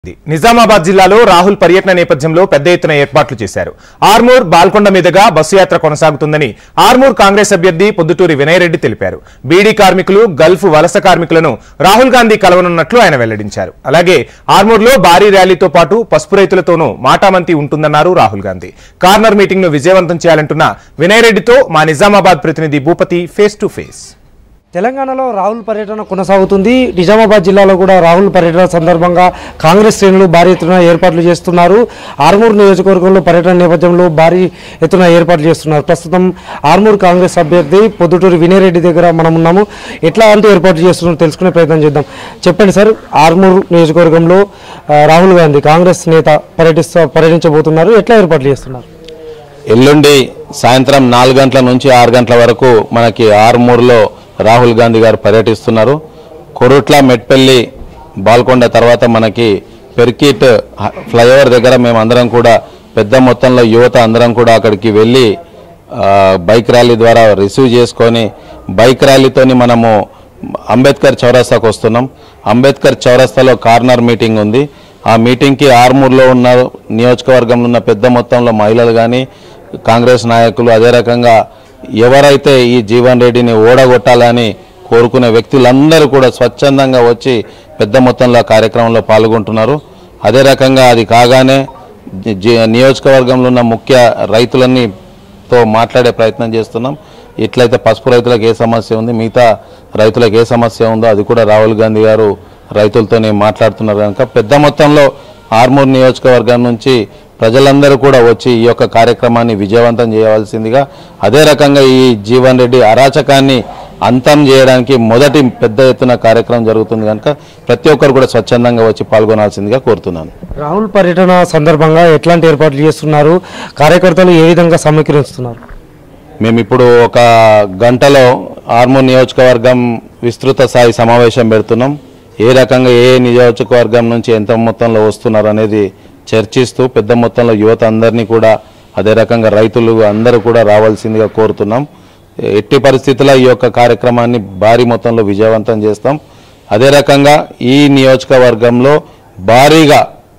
నిజామాబాద్ జిల్లాలో రాహుల్ పర్యటన నేపథ్యంలో పెద్ద ఎత్తున ఏర్పాట్లు చేశారు ఆర్మూర్ బాల్కొండ మీదుగా బస్సు యాత్ర కొనసాగుతుందని ఆర్మూర్ కాంగ్రెస్ అభ్యర్థి పొద్దుటూరి వినయరెడ్డి తెలిపారు బీడీ కార్మికులు గల్ఫ్ వలస కార్మికులను రాహుల్ గాంధీ కలవనున్నట్లు ఆయన వెల్లడించారు అలాగే ఆర్మూర్లో భారీ ర్యాలీతో పాటు పసుపు రైతులతోనూ మాటామంతి ఉంటుందన్నారు రాహుల్ గాంధీ కార్నర్ మీటింగ్ ను విజయవంతం చేయాలంటున్న వినయరెడ్డితో మా నిజామాబాద్ ప్రతినిధి భూపతి ఫేస్ టు ఫేస్ తెలంగాణలో రాహుల్ పర్యటన కొనసాగుతుంది నిజామాబాద్ జిల్లాలో కూడా రాహుల్ పర్యటన సందర్భంగా కాంగ్రెస్ శ్రేణులు భారీ ఎత్తున ఏర్పాట్లు చేస్తున్నారు ఆర్మూర్ నియోజకవర్గంలో పర్యటన నేపథ్యంలో భారీ ఎత్తున ఏర్పాట్లు చేస్తున్నారు ప్రస్తుతం ఆర్మూర్ కాంగ్రెస్ అభ్యర్థి పొద్దుటూరి వినయరెడ్డి దగ్గర మనం ఉన్నాము ఎట్లాంటి ఏర్పాట్లు చేస్తున్నారో తెలుసుకునే ప్రయత్నం చేద్దాం చెప్పండి సార్ ఆర్మూర్ నియోజకవర్గంలో ఆ, రాహుల్ గాంధీ కాంగ్రెస్ నేత పర్యటిస్తా పర్యటించబోతున్నారు ఎట్లా ఏర్పాట్లు చేస్తున్నారు ఎల్లుండి సాయంత్రం నాలుగు గంటల నుంచి ఆరు గంటల వరకు మనకి ఆరుమూరులో రాహుల్ గాంధీ గారు పర్యటిస్తున్నారు కొరుట్ల మెట్పల్లి బాల్కొండ తర్వాత మనకి పెర్కిట్ హ- ఫ్లైఓవర్ దగ్గర మేము అందరం కూడా పెద్ద మొత్తంలో యువత అందరం కూడా అక్కడికి వెళ్ళి ఆ, బైక్ ర్యాలీ ద్వారా రిసీవ్ చేసుకొని బైక్ ర్యాలీతోని మనము అంబేద్కర్ చౌరస్తాకు వస్తున్నాం అంబేద్కర్ చౌరస్తాలో కార్నర్ మీటింగ్ ఉంది ఆ మీటింగ్కి ఆర్మూర్లో ఉన్న నియోజకవర్గంలో ఉన్న పెద్ద మొత్తంలో మహిళలు కానీ కాంగ్రెస్ నాయకులు అదే రకంగా ఎవరైతే ఈ జీవన్ రెడ్డిని ఓడగొట్టాలని కోరుకునే వ్యక్తులందరూ కూడా స్వచ్ఛందంగా వచ్చి పెద్ద మొత్తంలో ఆ కార్యక్రమంలో పాల్గొంటున్నారు అదే రకంగా అది కాగానే జి- జి- నియోజకవర్గంలో ఉన్న ముఖ్య రైతులన్నీ తో మాట్లాడే ప్రయత్నం చేస్తున్నాం ఇట్లయితే పసుపు రైతులకు ఏ సమస్య ఉంది మిగతా రైతులకు ఏ సమస్య ఉందో అది కూడా రాహుల్ గాంధీ గారు రైతులతోనే మాట్లాడుతున్నారు కనుక పెద్ద మొత్తంలో ఆర్మూర్ నియోజకవర్గం నుంచి ప్రజలందరూ కూడా వచ్చి ఈ యొక్క కార్యక్రమాన్ని విజయవంతం చేయవలసిందిగా అదే రకంగా ఈ జీవన్ రెడ్డి అరాచకాన్ని అంతం చేయడానికి మొదటి పెద్ద ఎత్తున కార్యక్రమం జరుగుతుంది కనుక ప్రతి ఒక్కరు కూడా స్వచ్ఛందంగా వచ్చి పాల్గొనాల్సిందిగా కోరుతున్నాను రాహుల్ పర్యటన సందర్భంగా ఎట్లాంటి ఏర్పాట్లు చేస్తున్నారు కార్యకర్తలు ఏ విధంగా సమీకరిస్తున్నారు మేము ఇప్పుడు ఒక గంటలో ఆర్మూర్ నియోజకవర్గం విస్తృత స్థాయి సమావేశం పెడుతున్నాం ఏ రకంగా ఏ నియోజకవర్గం నుంచి ఎంత మొత్తంలో వస్తున్నారు అనేది చర్చిస్తూ పెద్ద మొత్తంలో యువత అందరినీ కూడా అదే రకంగా రైతులు అందరూ కూడా రావాల్సిందిగా కోరుతున్నాం ఎట్టి పరిస్థితుల్లో ఈ యొక్క కార్యక్రమాన్ని భారీ మొత్తంలో విజయవంతం చేస్తాం అదే రకంగా ఈ నియోజకవర్గంలో భారీగా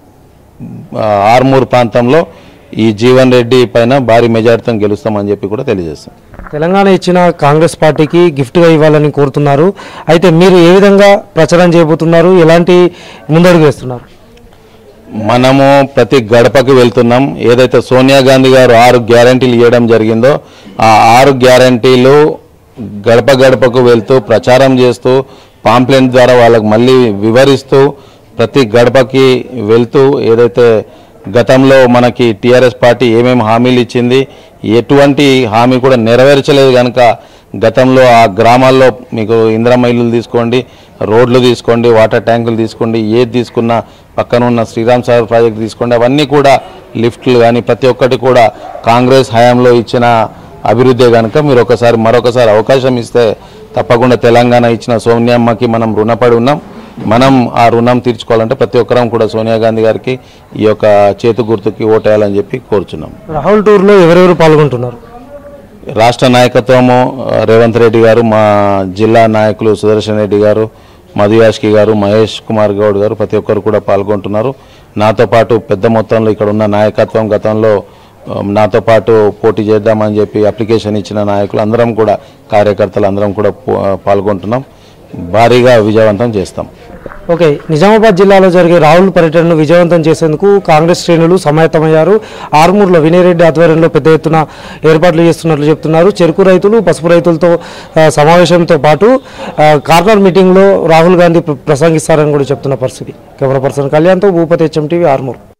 ఆ, ఆర్మూర్ ప్రాంతంలో ఈ జీవన్ రెడ్డి పైన భారీ మెజార్టీతో గెలుస్తామని చెప్పి కూడా తెలియజేస్తాం తెలంగాణ ఇచ్చిన కాంగ్రెస్ పార్టీకి గిఫ్ట్గా ఇవ్వాలని కోరుతున్నారు అయితే మీరు ఏ విధంగా ప్రచారం చేయబోతున్నారు ఎలాంటి ముందడుగు వేస్తున్నారు మనము ప్రతి గడపకి వెళ్తున్నాం ఏదైతే సోనియా గాంధీ గారు ఆరు గ్యారంటీలు ఇవ్వడం జరిగిందో ఆ ఆరు గ్యారంటీలు గడప గడపకు వెళ్తూ ప్రచారం చేస్తూ పాంప్లెంట్ ద్వారా వాళ్ళకి మళ్ళీ వివరిస్తూ ప్రతి గడపకి వెళ్తూ ఏదైతే గతంలో మనకి టీఆర్ఎస్ పార్టీ ఏమేమి హామీలు ఇచ్చింది ఎటువంటి హామీ కూడా నెరవేర్చలేదు కనుక గతంలో ఆ గ్రామాల్లో మీకు ఇందిరమ్మ ఇల్లులు తీసుకోండి రోడ్లు తీసుకోండి వాటర్ ట్యాంకులు తీసుకోండి ఏది తీసుకున్నా పక్కన ఉన్న శ్రీరామ్ సాగర్ ప్రాజెక్ట్ తీసుకోండి అవన్నీ కూడా లిఫ్ట్లు కానీ ప్రతి ఒక్కటి కూడా కాంగ్రెస్ హయాంలో ఇచ్చిన అభివృద్ధి కనుక మీరు ఒకసారి మరొకసారి అవకాశం ఇస్తే తప్పకుండా తెలంగాణ ఇచ్చిన సోనియమ్మకి మనం రుణపడి ఉన్నాం మనం ఆ రుణం తీర్చుకోవాలంటే ప్రతి ఒక్కరం కూడా సోనియా గాంధీ గారికి ఈ యొక్క చేతు గుర్తుకి ఓటేయాలని చెప్పి కోరుచున్నాం రాహుల్ టూర్లో ఎవరెవరు పాల్గొంటున్నారు రాష్ట్ర నాయకత్వము ఆ, రేవంత్ రెడ్డి గారు మా జిల్లా నాయకులు సుదర్శన్ రెడ్డి గారు మధు యాష్కి గారు మహేష్ కుమార్ గౌడ్ గారు ప్రతి ఒక్కరు కూడా పాల్గొంటున్నారు నాతో పాటు పెద్ద మొత్తంలో ఇక్కడ ఉన్న నాయకత్వం గతంలో ఆ, నాతో పాటు పోటీ చేద్దామని చెప్పి అప్లికేషన్ ఇచ్చిన నాయకులు అందరం కూడా కార్యకర్తలు అందరం కూడా పో- పాల్గొంటున్నాం భారీగా విజయవంతం చేస్తాం ఓకే నిజామాబాద్ జిల్లాలో జరిగే రాహుల్ పర్యటనను విజయవంతం చేసేందుకు కాంగ్రెస్ శ్రేణులు సమాయత్తమయ్యారు ఆర్మూర్లో వినయరెడ్డి ఆధ్వర్యంలో పెద్ద ఎత్తున ఏర్పాట్లు చేస్తున్నట్లు చెప్తున్నారు చెరుకు రైతులు పసుపు రైతులతో ఆ, సమావేశంతో పాటు ఆ, కార్నర్ మీటింగ్లో రాహుల్ గాంధీ ప్ర- ప్రసంగిస్తారని కూడా చెప్తున్న పరిస్థితి కెమెరా పర్సన్ కళ్యాణ్తో భూపతి హెచ్ఎం టీవీ ఆర్మూర్